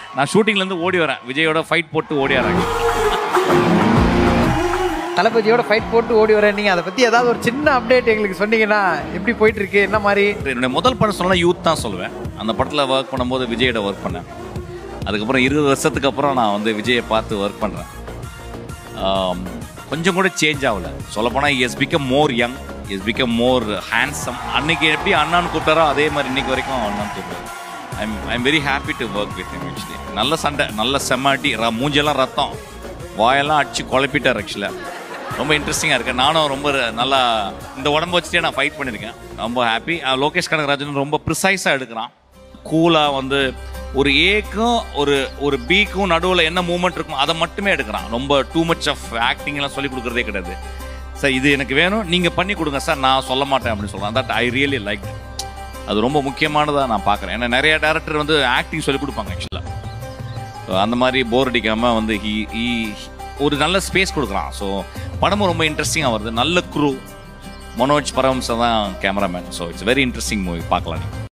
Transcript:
நான் ஷூட்டிங்லேருந்து ஓடி வரேன் விஜயோட ஃபைட் போட்டு ஓடி வராங்க தளபதியோட ஃபைட் போட்டு ஓடி வரேன் நீங்க அதை பத்தி ஏதாவது ஒரு சின்ன அப்டேட் எங்களுக்கு சொன்னீங்கன்னா எப்படி போயிட்டு இருக்கு என்ன மாதிரி என்னுடைய முதல் படம் சொன்னா யூத் தான் சொல்லுவேன் அந்த படத்தில் ஒர்க் பண்ணும்போது விஜயோட ஒர்க் பண்ணேன் அதுக்கப்புறம் இருபது வருஷத்துக்கு அப்புறம் நான் வந்து விஜயை பார்த்து ஒர்க் பண்ணுறேன் கொஞ்சம் கூட சேஞ்ச் ஆகல சொல்லப்போனால் is become more young is become more handsome அன்னைக்கு எப்படி அண்ணான்னு கூப்பிட்டாரோ அதே மாதிரி இன்னைக்கு வரைக்கும் அண்ணான்னு கூப்பிட்டாரு I'm I'm very happy to work with actually நல்ல சண்டை நல்ல செம்மாட்டி ர மூஞ்செல்லாம் ரத்தம் வாயெல்லாம் அடிச்சு குழப்பிட்டார் ஆக்சுவலாக ரொம்ப இன்ட்ரெஸ்டிங்காக இருக்கு நானும் ரொம்ப நல்லா இந்த உடம்பு வச்சுட்டே நான் ஃபைட் பண்ணியிருக்கேன் ரொம்ப ஹாப்பி லோகேஷ் கனகராஜன் ரொம்ப ப்ரிசைஸாக எடுக்கிறான் கூலாக வந்து ஒரு ஏக்கும் ஒரு ஒரு பிக்கும் நடுவில் என்ன மூமெண்ட் இருக்கும் அதை மட்டுமே எடுக்கிறான் ரொம்ப டூ மச் ஆஃப் ஆக்டிங்லாம் சொல்லி கொடுக்குறதே கிடையாது சார் இது எனக்கு வேணும் நீங்கள் பண்ணி கொடுங்க சார் நான் சொல்ல மாட்டேன் அப்படின்னு சொல்கிறேன் தட் ஐ ரியலி லைக் அது ரொம்ப முக்கியமானதாக நான் பார்க்குறேன் ஏன்னா நிறைய டேரக்டர் வந்து ஆக்டிங் சொல்லி கொடுப்பாங்க ஆக்சுவலாக அந்த மாதிரி போர் அடிக்காமல் வந்து ஹி ஹி ஒரு நல்ல ஸ்பேஸ் கொடுக்குறான் ஸோ படமும் ரொம்ப இன்ட்ரெஸ்டிங்காக வருது நல்ல குரூ மனோஜ் பரமசம் தான் cameraman so it's very interesting movie பார்க்கலாம் நீங்க